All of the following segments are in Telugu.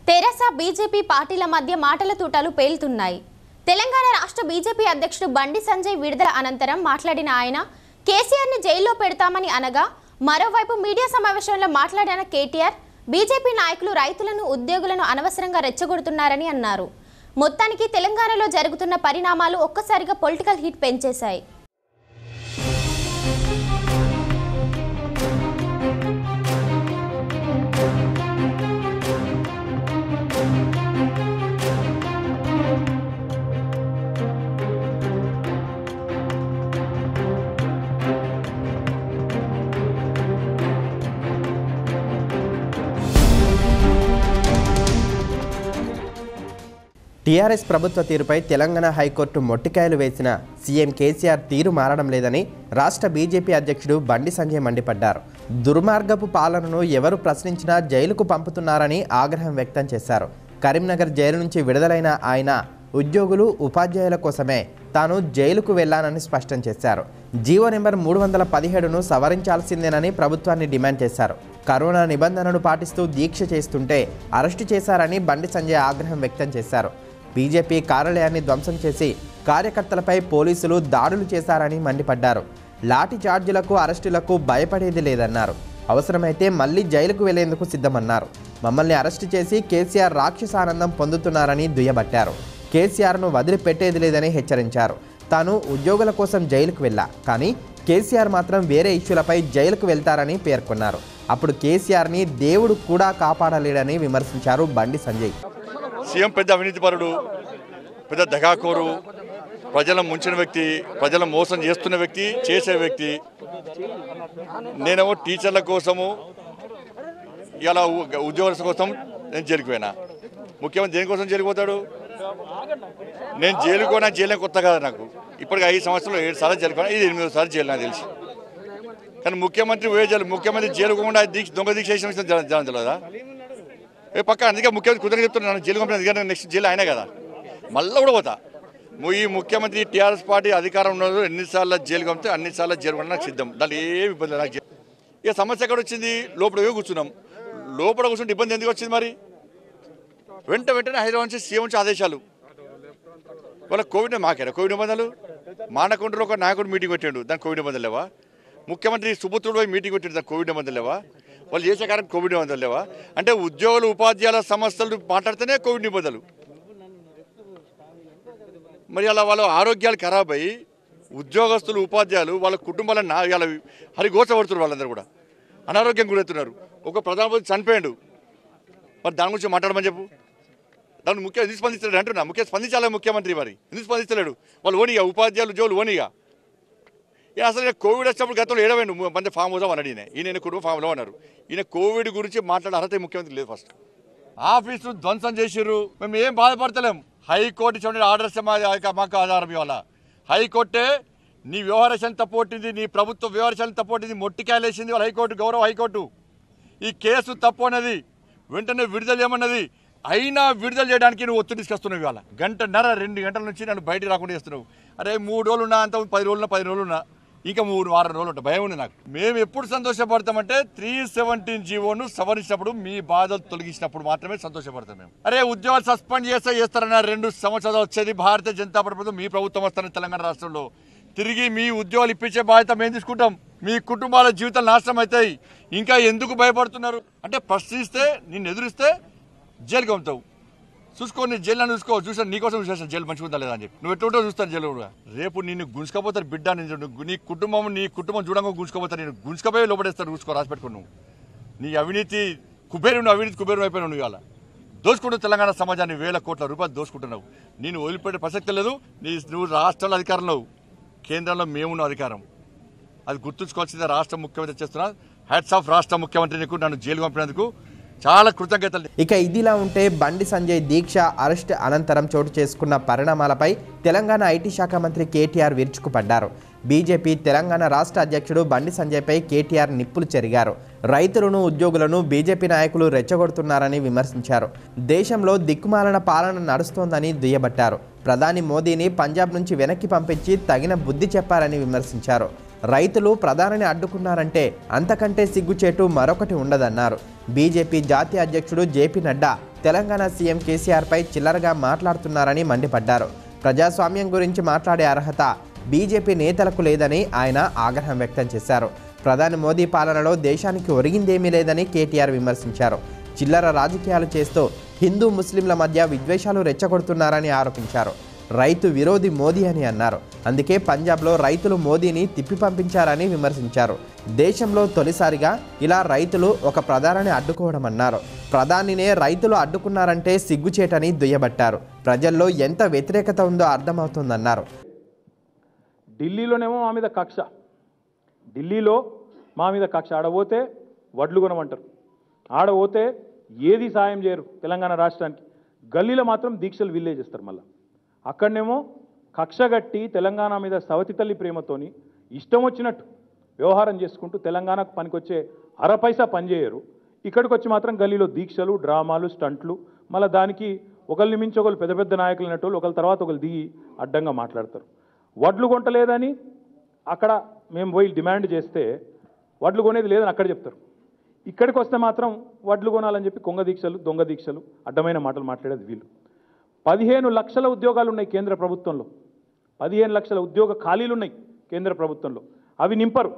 తెరాస బీజేపీ పార్టీల మధ్య మాటల తూటాలు పేలుతున్నాయి తెలంగాణ రాష్ట్ర బీజేపీ అధ్యక్షుడు బండి సంజయ్ విడుదల అనంతరం మాట్లాడిన ఆయన కేసీఆర్ని జైల్లో పెడతామని అనగా మరోవైపు మీడియా సమావేశంలో మాట్లాడిన కేటీఆర్ బీజేపీ నాయకులు రైతులను ఉద్యోగులను అనవసరంగా రెచ్చగొడుతున్నారని అన్నారు మొత్తానికి తెలంగాణలో జరుగుతున్న పరిణామాలు ఒక్కసారిగా పొలిటికల్ హీట్ పెంచేశాయి టీఆర్ఎస్ ప్రభుత్వ తీరుపై తెలంగాణ హైకోర్టు మొట్టికాయలు వేసిన సీఎం కేసీఆర్ తీరు మారడం లేదని రాష్ట్ర బీజేపీ అధ్యక్షుడు బండి సంజయ్ మండిపడ్డారు దుర్మార్గపు పాలనను ఎవరు ప్రశ్నించినా జైలుకు పంపుతున్నారని ఆగ్రహం వ్యక్తం చేశారు కరీంనగర్ జైలు నుంచి విడుదలైన ఆయన ఉద్యోగులు ఉపాధ్యాయుల కోసమే తాను జైలుకు వెళ్లానని స్పష్టం చేశారు జీవో నెంబర్ మూడు వందల పదిహేడును సవరించాల్సిందేనని ప్రభుత్వాన్ని డిమాండ్ చేశారు కరోనా నిబంధనలు పాటిస్తూ దీక్ష చేస్తుంటే అరెస్టు చేశారని బండి సంజయ్ ఆగ్రహం వ్యక్తం చేశారు బీజేపీ కార్యాలయాన్ని ధ్వంసం చేసి కార్యకర్తలపై పోలీసులు దాడులు చేశారని మండిపడ్డారు లాఠీ చార్జీలకు అరెస్టులకు భయపడేది లేదన్నారు అవసరమైతే మళ్ళీ జైలుకు వెళ్లేందుకు సిద్ధమన్నారు మమ్మల్ని అరెస్టు చేసి కేసీఆర్ రాక్షసానందం పొందుతున్నారని దుయ్యబట్టారు కేసీఆర్ను వదిలిపెట్టేది లేదని హెచ్చరించారు తాను ఉద్యోగుల కోసం జైలుకు వెళ్ళా కానీ కేసీఆర్ మాత్రం వేరే ఇష్యూలపై జైలుకు వెళ్తారని పేర్కొన్నారు అప్పుడు కేసీఆర్ని దేవుడు కూడా కాపాడలేడని విమర్శించారు బండి సంజయ్ సీఎం పెద్ద అవినీతిపరుడు పెద్ద దగాకోరు ప్రజలను ముంచిన వ్యక్తి ప్రజలను మోసం చేస్తున్న వ్యక్తి చేసే వ్యక్తి నేనేమో టీచర్ల కోసము ఇలా ఉద్యోగుల కోసం నేను జైలుకు పోయినా ముఖ్యమంత్రి దేనికోసం జైలుకు పోతాడు నేను జైలుకు పోయినా జైలు కొత్త కాదు నాకు ఇప్పటికి ఐదు సంవత్సరాలు ఏడు సార్లు జైలుకు పోయినా ఇది ఎనిమిది సార్లు జైలు నాకు తెలిసి కానీ ముఖ్యమంత్రి పోయే జైలు ముఖ్యమంత్రి జైలు పోకుండా దీక్ష దొంగ దీక్ష చేసిన విషయం జనం జనం తెలియదా ఏ పక్క అందుకే ముఖ్యమంత్రి కుదరగా చెప్తున్నాను జైలు పంపిన ఎందుకంటే నెక్స్ట్ జైలు ఆయనే కదా మళ్ళీ కూడా పోతా ము- ఈ ముఖ్యమంత్రి టీఆర్ఎస్ పార్టీ అధికారం ఉన్నది ఎన్నిసార్లు జైలు పంపితే అన్నిసార్లు జైలు కూడా నాకు సిద్ధం దాంట్లో ఏమి ఇబ్బంది లేదు నాకు జై- ఇక సమస్య ఎక్కడ వచ్చింది లోపల పోయి కూర్చున్నాం లోపల కూర్చుంటే ఇబ్బంది ఎందుకు వచ్చింది మరి వెంట వెంటనే హైదరాబాద్ నుంచి సీఎం నుంచి ఆదేశాలు వాళ్ళ కోవిడ్ మాకేనా కోవిడ్ నిబంధనలు మానకొండలో ఒక నాయకుడు మీటింగ్ పెట్టాడు దానికి కోవిడ్ నిబంధనలు లేవా ముఖ్యమంత్రి సుపుత్రుడు పోయి మీటింగ్ పెట్టాడు దానికి కోవిడ్ నిబంధనలు లేవా వాళ్ళు చేసే కారణం కోవిడ్ నిబంధనలు లేవా అంటే ఉద్యోగులు ఉపాధ్యాయుల సమస్యలు మాట్లాడితేనే కోవిడ్ నిబంధనలు మరి అలా వాళ్ళ ఆరోగ్యాలు ఖరాబ్ అయ్యి ఉద్యోగస్తులు ఉపాధ్యాయులు వాళ్ళ కుటుంబాలను నా వాళ్ళ హరిగోచబడుతున్నారు వాళ్ళందరూ కూడా అనారోగ్యం గురవుతున్నారు ఒక ప్రధానమంత్రి చనిపోయాడు మరి దాని గురించి మాట్లాడమని చెప్పు దాన్ని ముఖ్య ఎందుకు స్పందించలేడు అంటున్నా ముఖ్య స్పందించాలి ముఖ్యమంత్రి మరి ఎందుకు స్పందించలేడు వాళ్ళు ఓనిగా ఉపాధ్యాయులు ఉద్యోగులు ఓనిగా ఇక అసలు ఈయన కోవిడ్ వచ్చినప్పుడు గతంలో ఏడవేండు మంది ఫామ్ హౌస్ అన్నాడు ఈయన ఈయన కుటుంబం ఫామ్ హౌస్ అన్నారు ఈయన కోవిడ్ గురించి మాట్లాడే అర్హత ఈ ముఖ్యమంత్రి లేదు ఫస్ట్ ఆఫీసు ధ్వంసం చేసిర్రు మేము ఏం బాధపడతలేం హైకోర్టు చూడండి ఆర్డర్స్ మాకు ఆధారం ఇవాళ హైకోర్టే నీ వ్యవహారశాలను తప్పొట్టింది నీ ప్రభుత్వ వ్యవహారశాలను తప్పొట్టింది మొట్టికాయలేసింది వాళ్ళ హైకోర్టు గౌరవ హైకోర్టు ఈ కేసు తప్పు అన్నది వెంటనే విడుదల చేయమన్నది అయినా విడుదల చేయడానికి నువ్వు ఒత్తిడి తీసుకొస్తున్నావు ఇవాళ గంటన్నర రెండు గంటల నుంచి నన్ను బయటికి రాకుండా చేస్తున్నావు అరే మూడు రోజులు ఉన్నా అంత పది రోజులు పది రోజులు ఉన్నా ఇంకా మూడు వారం రోజులు ఉంటాయి భయం ఉంది నాకు మేము ఎప్పుడు సంతోషపడతామంటే త్రీ సెవెంటీన్ జీవోను సవరించినప్పుడు మీ బాధలు తొలగించినప్పుడు మాత్రమే సంతోషపడతాం మేము అరే ఉద్యోగాలు సస్పెండ్ చేస్తే చేస్తారన్న రెండు సంవత్సరాలు వచ్చేది భారతీయ జనతా పార్టీ ప్రభుత్వం మీ ప్రభుత్వం వస్తారని తెలంగాణ రాష్ట్రంలో తిరిగి మీ ఉద్యోగాలు ఇప్పించే బాధ్యత మేము తీసుకుంటాం మీ కుటుంబాల జీవితాలు నాశనం అవుతాయి ఇంకా ఎందుకు భయపడుతున్నారు అంటే ప్రశ్నిస్తే నిన్ను ఎదురిస్తే జైలుకి పంపుతావు చూసుకో నీ జైలు నన్ను చూసుకో చూసాను నీకోసం చూసాను జైలు మంచిగా ఉందా లేదా అని చెప్పి నువ్వు ఎట్లుంటో చూస్తాను జైలు కూడా రేపు నిన్ను గుంజుకపోతారు బిడ్డ నేను నువ్వు- నీ కుటుంబం నీ కుటుంబం చూడంగా గుంజుకోపోతారు నేను గుంజుకపోయి లోపడేస్తాను చూసుకో రాసి పెట్టుకో నువ్వు నీ అవినీతి కుబేరు నువ్వు అవినీతి కుబేరు అయిపోయినావు నువ్వు ఇవాళ దోచుకుంటూ తెలంగాణ సమాజాన్ని వేల కోట్ల రూపాయలు దోచుకుంటున్నావు నేను వదిలిపెట్టే ప్రసక్తి లేదు నీ నువ్వు రాష్ట్రంలో అధికారంలో కేంద్రంలో మేమున్న అధికారం అది గుర్తుంచుకోవాల్సిందే రాష్ట్ర ముఖ్యమంత్రి చేస్తున్నా హెడ్స్ ఆఫ్ రాష్ట్ర ముఖ్యమంత్రి నీకు నన్ను జైలు పంపినందుకు చాలా కృతజ్ఞతలు ఇక ఇదిలా ఉంటే బండి సంజయ్ దీక్ష అరెస్ట్ అనంతరం చోటు చేసుకున్న పరిణామాలపై తెలంగాణ ఐటీ శాఖ మంత్రి కేటీఆర్ విరుచుకుపడ్డారు బీజేపీ తెలంగాణ రాష్ట్ర అధ్యక్షుడు బండి సంజయ్పై కేటీఆర్ నిప్పులు చెరిగారు రైతులను ఉద్యోగులను బీజేపీ నాయకులు రెచ్చగొడుతున్నారని విమర్శించారు దేశంలో దిక్కుమాలిన పాలన నడుస్తోందని దుయ్యబట్టారు ప్రధాని మోదీని పంజాబ్ నుంచి వెనక్కి పంపించి తగిన బుద్ధి చెప్పారని విమర్శించారు రైతులు ప్రధానిని అడ్డుకున్నారంటే అంతకంటే సిగ్గుచేటు మరొకటి ఉండదన్నారు బీజేపీ జాతీయ అధ్యక్షుడు జేపీ నడ్డా తెలంగాణ సీఎం కేసీఆర్పై చిల్లరగా మాట్లాడుతున్నారని మండిపడ్డారు ప్రజాస్వామ్యం గురించి మాట్లాడే అర్హత బీజేపీ నేతలకు లేదని ఆయన ఆగ్రహం వ్యక్తం చేశారు ప్రధాని మోదీ పాలనలో దేశానికి ఒరిగిందేమీ లేదని కేటీఆర్ విమర్శించారు చిల్లర రాజకీయాలు చేస్తూ హిందూ ముస్లింల మధ్య విద్వేషాలు రెచ్చగొడుతున్నారని ఆరోపించారు రైతు విరోధి మోదీ అని అన్నారు అందుకే పంజాబ్లో రైతులు మోదీని తిప్పి పంపించారని విమర్శించారు దేశంలో తొలిసారిగా ఇలా రైతులు ఒక ప్రధానిని అడ్డుకోవడం అన్నారు ప్రధానినే రైతులు అడ్డుకున్నారంటే సిగ్గుచేటని దుయ్యబట్టారు ప్రజల్లో ఎంత వ్యతిరేకత ఉందో అర్థమవుతోందన్నారు ఢిల్లీలోనేమో మా మీద కక్ష ఢిల్లీలో మా మీద కక్ష ఆడపోతే వడ్లు కొనమంటారు ఆడపోతే ఏది సాయం చేయరు తెలంగాణ రాష్ట్రానికి గల్లీలో మాత్రం దీక్షలు వీళ్ళే చేస్తారు మళ్ళీ అక్కడనేమో కక్ష గట్టి తెలంగాణ మీద సవతి తల్లి ప్రేమతోని ఇష్టం వచ్చినట్టు వ్యవహారం చేసుకుంటూ తెలంగాణకు పనికొచ్చే అర పైసా పనిచేయరు ఇక్కడికి వచ్చి మాత్రం గల్లీలో దీక్షలు డ్రామాలు స్టంట్లు మళ్ళీ దానికి ఒకరిని మించి ఒకరు పెద్ద పెద్ద నాయకులు అనేటోళ్ళు ఒకరి తర్వాత ఒకరు దిగి అడ్డంగా మాట్లాడతారు వడ్లు కొంటలేదని అక్కడ మేము పోయి డిమాండ్ చేస్తే వడ్లు కొనేది లేదని అక్కడ చెప్తారు ఇక్కడికి వస్తే మాత్రం వడ్లు కొనాలని చెప్పి కొంగ దీక్షలు దొంగ దీక్షలు అడ్డమైన మాటలు మాట్లాడేది వీళ్ళు పదిహేను లక్షల ఉద్యోగాలు ఉన్నాయి కేంద్ర ప్రభుత్వంలో పదిహేను లక్షల ఉద్యోగ ఖాళీలు ఉన్నాయి కేంద్ర ప్రభుత్వంలో అవి నింపరు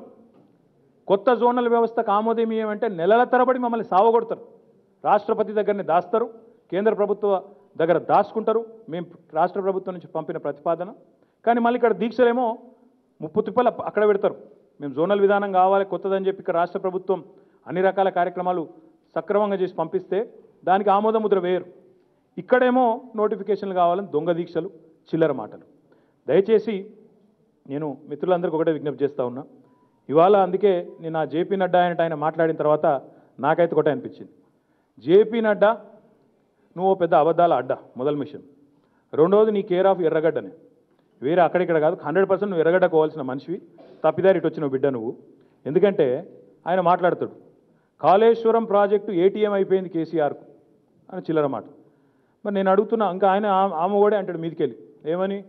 కొత్త జోనల్ వ్యవస్థకు ఆమోదమీయం అంటే నెలల తరబడి మమ్మల్ని సావగొడతారు రాష్ట్రపతి దగ్గరనే దాస్తారు కేంద్ర ప్రభుత్వ దగ్గర దాచుకుంటారు మేము రాష్ట్ర ప్రభుత్వం నుంచి పంపిన ప్రతిపాదన కానీ మళ్ళీ ఇక్కడ దీక్షలేమో ముప్పు తిప్పల అక్కడ పెడతారు మేము జోనల్ విధానం కావాలి కొత్తదని చెప్పి ఇక్కడ రాష్ట్ర ప్రభుత్వం అన్ని రకాల కార్యక్రమాలు సక్రమంగా చేసి పంపిస్తే దానికి ఆమోద ముద్ర వేయరు ఇక్కడేమో నోటిఫికేషన్లు కావాలని దొంగ దీక్షలు చిల్లర మాటలు దయచేసి నేను మిత్రులందరికీ ఒకటే విజ్ఞప్తి చేస్తా ఉన్నా ఇవాళ అందుకే నేను ఆ జేపీ నడ్డా అంటే ఆయన మాట్లాడిన తర్వాత నాకైతే ఒకటే అనిపించింది జేపీ నడ్డా నువ్వు ఓ పెద్ద అబద్ధాల అడ్డా మొదల మిషన్ రెండోది నీ కేర్ ఆఫ్ ఎర్రగడ్డనే వేరే అక్కడిక్కడ కాదు హండ్రెడ్ పర్సెంట్ నువ్వు ఎర్రగడ్డ కోవాల్సిన మనిషివి తప్పిదారి ఇటు వచ్చిన బిడ్డ నువ్వు ఎందుకంటే ఆయన మాట్లాడతాడు కాళేశ్వరం ప్రాజెక్టు ఏటీఎం అయిపోయింది కేసీఆర్కు అని చిల్లర మాట మరి నేను అడుగుతున్నా ఇంకా ఆయన ఆ- ఆమె కూడా అంటాడు మీదికెళ్ళి ఏమని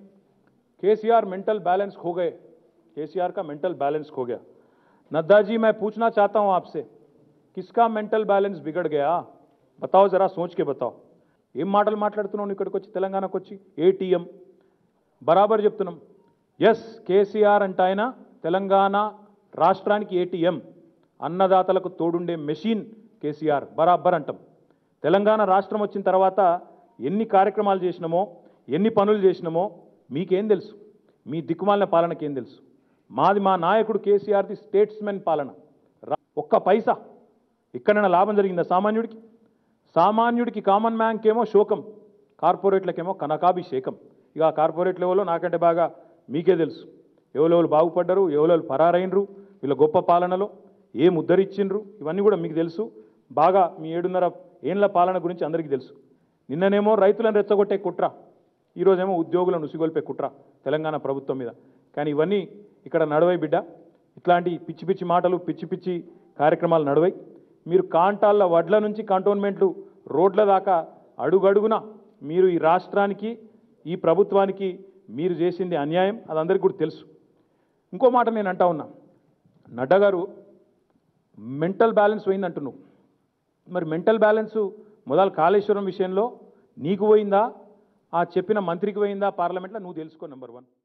केसीआर मेंटल बैलेंस खो गए केसीआर का मेंटल बैलेंस खो गया नड्डा जी मैं पूछना चाहता हूं आपसे किसका मेंटल बैलेंस बिगड़ गया बताओ जरा सोच के बताओ ఏం మాటలు మాట్లాడుతున్నావు ఇక్కడికి వచ్చి తెలంగాణకు వచ్చి ఏటీఎం బరాబర్ చెప్తున్నాం ఎస్ కేసీఆర్ అంటే ఆయన తెలంగాణ రాష్ట్రానికి ఏటీఎం అన్నదాతలకు తోడుండే మెషిన్ కేసీఆర్ బరాబర్ అంటాం తెలంగాణ రాష్ట్రం వచ్చిన తర్వాత ఎన్ని కార్యక్రమాలు చేసినామో ఎన్ని పనులు చేసినామో మీకేం తెలుసు మీ దిక్కుమాలిన పాలనకేం తెలుసు మాది మా నాయకుడు కేసీఆర్ది స్టేట్స్మెన్ పాలన రా- ఒక్క పైసా ఎక్కడైనా లాభం జరిగిందా సామాన్యుడికి సామాన్యుడికి కామన్ మ్యాన్కేమో శోకం కార్పొరేట్లకేమో కనకాభిషేకం ఇక ఆ కార్పొరేట్ లెవెల్లో నాకంటే బాగా మీకే తెలుసు ఎవరెవరు బాగుపడ్డరు ఎవరెవరు పరారైనరు వీళ్ళ గొప్ప పాలనలో ఏం ఉద్ధరించిండ్రు ఇవన్నీ కూడా మీకు తెలుసు బాగా మీ ఏడున్నర ఏండ్ల పాలన గురించి అందరికీ తెలుసు నిన్ననేమో రైతులను రెచ్చగొట్టే కుట్ర ఈరోజేమో ఉద్యోగులను ఉసిగొల్పే కుట్ర తెలంగాణ ప్రభుత్వం మీద కానీ ఇవన్నీ ఇక్కడ నడవై బిడ్డ ఇట్లాంటి పిచ్చి పిచ్చి మాటలు పిచ్చి పిచ్చి కార్యక్రమాలు నడవై మీరు కాంటాళ్ళ వడ్ల నుంచి కంటోన్మెంట్లు రోడ్ల దాకా అడుగడుగున మీరు ఈ రాష్ట్రానికి ఈ ప్రభుత్వానికి మీరు చేసింది అన్యాయం అది అందరికీ కూడా తెలుసు ఇంకో మాట నేను అంటా ఉన్నా నడ్డా గారు మెంటల్ బ్యాలెన్స్ పోయింది అంటున్నావు మరి మెంటల్ బ్యాలెన్స్ మొదలు కాళేశ్వరం విషయంలో నీకు పోయిందా ఆ చెప్పిన మంత్రికి పోయిందా పార్లమెంట్లో నువ్వు తెలుసుకో నెంబర్ వన్